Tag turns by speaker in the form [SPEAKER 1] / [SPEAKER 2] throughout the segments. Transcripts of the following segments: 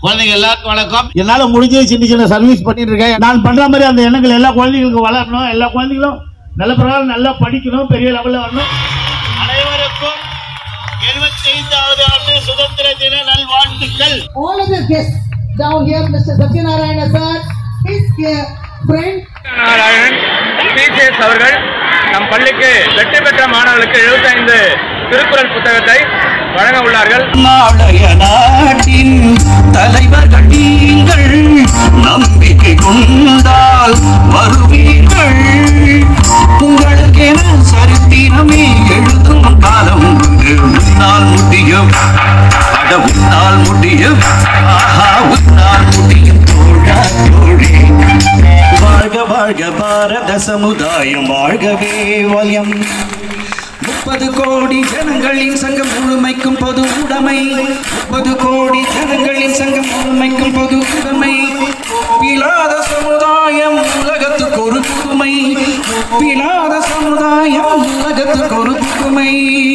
[SPEAKER 1] குழந்தைங்க எல்லாருக்கும் வணக்கம்
[SPEAKER 2] என்னால முடிஞ்ச சின்ன சின்ன சர்வீஸ் பண்ணிட்டு இருக்கேன் நான் பண்ற மாதிரி அந்த எண்ணங்கள் எல்லா குழந்தைகளுக்கும் வளரணும் எல்லா குழந்தைகளும் நல்ல பிரகாரம் நல்லா படிக்கணும் பெரிய லெவல்ல வரணும்
[SPEAKER 1] அனைவருக்கும் எழுபத்தைந்தாவது ஆண்டு சுதந்திர தின நல்வாழ்த்துக்கள்
[SPEAKER 3] all of the guests down here, Mr. Satyanarayana sir, his uh, friend,
[SPEAKER 4] Narayanan PCS அவர்கள் நம் பள்ளிக்கு வெற்றி பெற்ற மாணவர்களுக்கு 75 திருக்குறள் புத்தகத்தை வழங்க உள்ளார்கள்
[SPEAKER 5] நாளைய நாட்டின் தலைவர்கள் நீங்கள் நம்பிக்கை கொண்டால் வருவீர்கள் உங்களுக்கென சரித்திரமே எழுதும் காலம் உண்டு. உன்னால் முடியும் அட உன்னால் முடியும் ஆஹா உன்னால் முடியும் தோழா தோழி வாழ்க வாழ்க பாரத சமுதாயம் வாழ்கவே வலியம் முப்பது கோடி ஜனங்களின் சங்கம் முழுமைக்கும் பொது உடைமை முப்பது கோடி ஜனங்களின் சங்கம் முழுமைக்கும் பொது உடைமை ஒப்பிலாத சமுதாயம் உலகத்துக்கு ஒரு புதுமை ஒப்பிலாத சமுதாயம் உலகத்துக்கு ஒரு புதுமை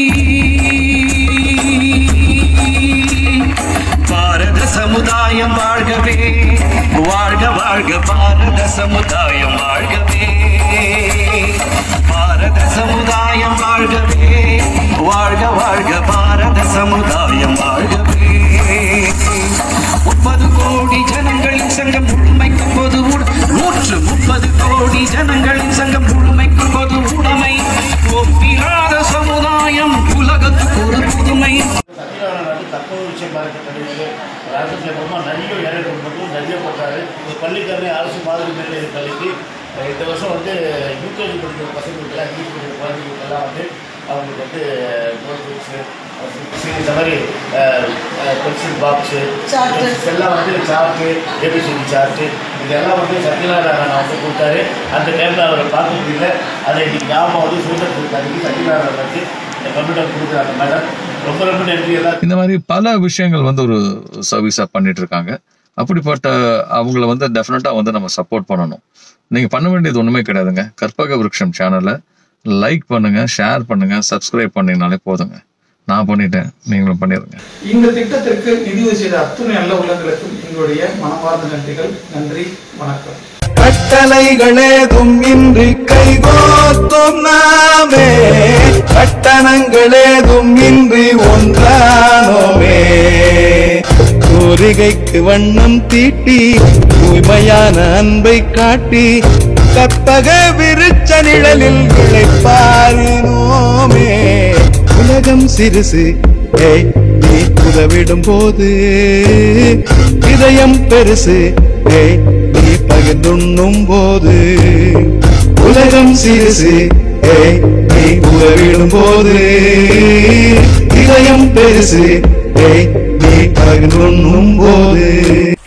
[SPEAKER 5] பாரத சமுதாயம் வாழ்கவே வாழ்க வாழ்க பாரத சமுதாயம் வாழ்கவே பாரத சமுதாயம் வாழ்கவே வாழ்க வாழ்க பாரத சமுதாயம் வாழ்கவே முப்பது கோடி ஜனங்களின் சங்கம் முழுமைக்கும் பொது உட- நூற்று முப்பது கோடி ஜனங்களின் சங்கம் முழுமைக்கும் பொது உடைமை ஒப்பிலாத சமுதாயம் உலகத்துக்கு ஒரு புதுமை
[SPEAKER 2] சத்யநாராயணன் வந்து தத்துவ விஷயம் பார்க்க தெரியுது அரசு அப்புறமா நிறைய ஏழை குடும்பத்துக்கும் நிறைய போட்டாரு பள்ளிக்கரணை அரசு மாதிரி மேல்நிலை பள்ளிக்கு அஹ் இந்த வருஷம் வந்து யூகேஜி படிக்கிற பசங்களுக்கெல்லாம் இங்கிலீஷ் படிக்கிற குழந்தைங்களுக்கெல்லாம் வந்து அவங்களுக்கு வந்து நோட் புக்ஸு இந்த மாதிரி பென்சில் பாக்ஸு
[SPEAKER 3] Charters.
[SPEAKER 2] எல்லாம் வந்து சார்ட்டு ஏபிசிடி சார்ட்டு இதெல்லாம் வந்து சத்யநாராயணன் வந்து கொடுத்தாரு அந்த டைமில் அவரை பார்க்க முடியல அதை இன்னைக்கு ஞாபகம் வந்து சுதந்திர கொடுத்தாரு சத்யநாராயணன் வந்து இந்த கம்ப்யூட்டர் கொடுக்குறாங்க மேடம் ரொம்ப ரொம்ப நன்றி எல்லாம்
[SPEAKER 6] இந்த மாதிரி பல விஷயங்கள் வந்து ஒரு சர்வீஸா பண்ணிட்டு இருக்காங்க அப்படிப்பட்ட அவங்கள வந்து டெஃபினட்டா வந்து நம்ம சப்போர்ட் பண்ணணும் நீங்க பண்ண வேண்டியது ஒண்ணுமே கிடையாதுங்க கற்பக விருட்சம் சேனலை லைக் பண்ணுங்க ஷேர் பண்ணுங்க சப்ஸ்கிரைப் பண்ணீங்கனாலே போதுங்க நான் பண்ணிட்டேன் நீங்களும் பண்ணிடுங்க
[SPEAKER 7] இந்த திட்டத்திற்கு நிதியுதவி செய்த அத்துணை நல்ல உள்ளங்களுக்கும் எங்களுடைய மனமார்ந்த நன்றிகள் நன்றி வணக்கம்
[SPEAKER 5] கட்டளைகளேதும் இன்றி கைகோத்தும் நாமே கட்டணங்களேதும் இன்றி ஒன்றானோமே கூரிகைக்கு வண்ணம் தீட்டி தூய்மையான அன்பை காட்டி கற்பக விருச்ச நிழலில் இழைப்பாரினோமே உலகம் சிறுசு ஏய் நீ உதவிடும் போது இதயம் பெருசு ஏய் நீ பகிர்ந்துண்ணும் போது உலகம் சிறுசு ஏய் நீ உதவிடும் போது இதயம் பெருசு ஏய் நீ பகிர்ந்துண்ணும் போது